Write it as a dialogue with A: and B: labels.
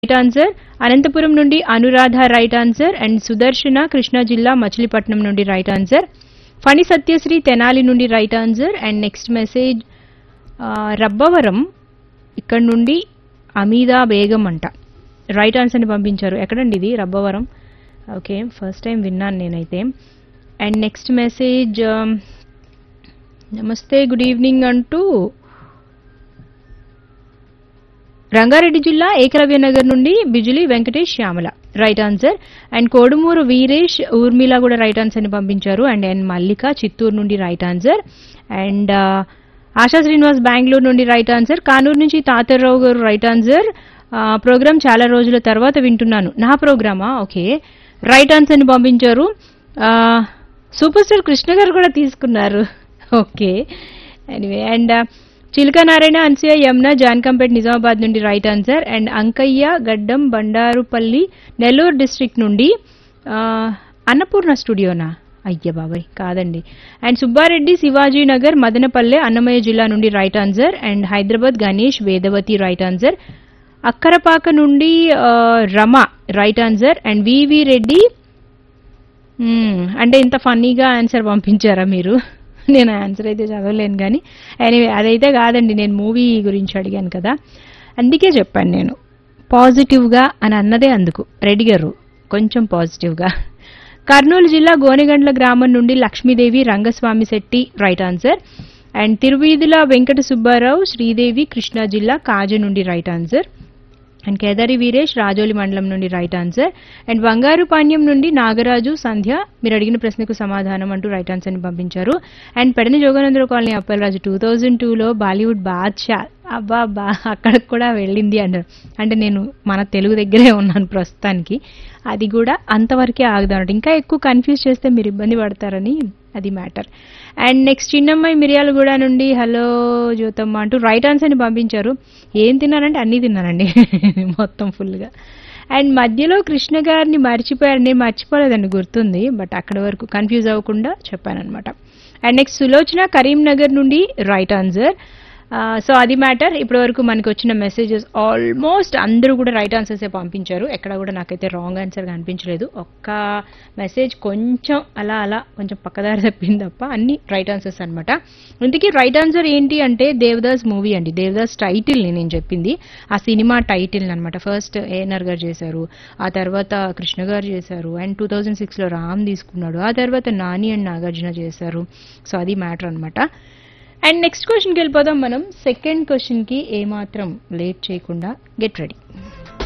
A: Right answer Anantapuram నుండి Anuradha right answer and Sudarshana Krishna జిల్లా మచిలీపట్నం నుండి రైట్ ఆన్సర్ ఫణి సత్యశ్రీ తెనాలి నుండి right answer and next message Rabbavaram ఇక్కడ నుండి అమీదా బేగం అంట రైట్ ఆన్సర్ని పంపించారు ఎక్కడండి ఇది రబ్బవరం ఓకే ఫస్ట్ టైం విన్నాను నేనైతే అండ్ నెక్స్ట్ మెసేజ్ నమస్తే గుడ్ ఈవినింగ్ అంటూ రంగారెడ్డి జిల్లా ఏకలవ్య నగర్ నుండి Bijuli Venkatesh Shyamala right answer and Kodumuru Veeresh Urmila కూడా రైట్ ఆన్సర్ ని పంపించారు అండ్ అండ్ మల్లిక చిత్తూరు నుండి right answer and Asha Srinivas Bengaluru నుండి రైట్ ఆన్సర్ కానూరు నుంచి తాతర్రావు గారు రైట్ ఆన్సర్ ప్రోగ్రామ్ చాలా రోజుల తర్వాత వింటున్నాను నా ప్రోగ్రామా ఓకే రైట్ ఆన్సర్ ని పంపించారు సూపర్ స్టార్ కృష్ణ గారు కూడా తీసుకున్నారు ఓకే ఎనివే అండ్ చిలక నారాయణ అన్సూయ యమున జాన్కంపేట్ నిజామాబాద్ నుండి రైట్ ఆన్సర్ అండ్ అంకయ్య గడ్డం బండారుపల్లి నెల్లూరు డిస్ట్రిక్ట్ నుండి ఆ, అన్నపూర్ణ స్టూడియోనా అయ్య బాబాయ్ కాదండి అండ్ సుబ్బారెడ్డి శివాజీ నగర్ మదనపల్లె అన్నమయ్య జిల్లా నుండి right answer and Hyderabad Ganesh Vedavathi right answer Akkarapaka నుండి ఆ, Rama right answer and VV Reddy మ్మ్. అంటే ఇంత ఫన్నీగా ఆన్సర్ పంపించారా మీరు నేను ఆన్సర్ అయితే చదవలేను కానీ ఎనీవే అదైతే కాదండి నేను మూవీ గురించి అడిగాను కదా అందుకే చెప్పాను నేను పాజిటివ్గా అని అన్నదే అందుకు రెడ్డి గారు కొంచెం పాజిటివ్గా కర్నూలు జిల్లా గోనెగండ్ల గ్రామం నుండి Lakshmidevi Rangaswamy Shetty right answer and Tiruveedhula Venkata Subbarao Sridevi Krishna జిల్లా కాజు నుండి right answer and Kedari Veeresh Rajoli మండలం నుండి రైట్ ఆన్సర్ అండ్ బంగారు పాణ్యం నుండి నాగరాజు సంధ్య మీరు అడిగిన ప్రశ్నకు సమాధానం అంటూ రైట్ ఆన్సర్ ని పంపించారు అండ్ పెడని జోగానందర కాలనీ అప్పలరాజు టూ థౌజండ్ టూలో బాలీవుడ్ బాద్షా అబ్బా బా అక్కడికి కూడా వెళ్ళింది అంటారు అంటే నేను మన తెలుగు దగ్గరే ఉన్నాను ప్రస్తుతానికి అది కూడా అంతవరకే ఆగుదాం ఇంకా ఎక్కువ కన్ఫ్యూజ్ చేస్తే మీరు ఇబ్బంది పడతారని అది మ్యాటర్ అండ్ నెక్స్ట్ చిన్నమ్మాయి మిరియాలగూడ నుండి హలో జ్యోతమ్మ అంటూ రైట్ ఆన్సర్ని పంపించారు ఏం తిన్నారంటే అన్నీ తిన్నానండి మొత్తం ఫుల్గా అండ్ మధ్యలో కృష్ణ గారిని మర్చిపోయారు నేను మర్చిపోలేదండి గుర్తుంది బట్ అక్కడ వరకు కన్ఫ్యూజ్ అవ్వకుండా చెప్పానమాట అండ్ నెక్స్ట్ సులోచన కరీంనగర్ నుండి రైట్ ఆన్సర్ సో అది మ్యాటర్ ఇప్పటి వరకు మనకు వచ్చిన మెసేజెస్ ఆల్మోస్ట్ అందరూ కూడా రైట్ ఆన్సర్సే పంపించారు ఎక్కడ కూడా నాకైతే రాంగ్ ఆన్సర్ కనిపించలేదు ఒక్క మెసేజ్ కొంచెం అలా అలా కొంచెం పక్కదారి తప్పింది తప్ప అన్ని రైట్ ఆన్సర్స్ అనమాట ఇంతకీ రైట్ ఆన్సర్ ఏంటి అంటే దేవదాస్ మూవీ అండి దేవదాస్ టైటిల్ని నేను చెప్పింది ఆ సినిమా టైటిల్ అనమాట ఫస్ట్ ఏఎన్ఆర్ గారు చేశారు ఆ తర్వాత కృష్ణ గారు చేశారు అండ్ టూ థౌజండ్ సిక్స్లో రామ్ తీసుకున్నాడు ఆ తర్వాత నాని అండ్ నాగార్జున చేశారు సో అది మ్యాటర్ అనమాట అండ్ నెక్స్ట్ క్వశ్చన్కి వెళ్ళిపోదాం మనం సెకండ్ క్వశ్చన్కి ఏమాత్రం లేట్ చేయకుండా గెట్ రెడీ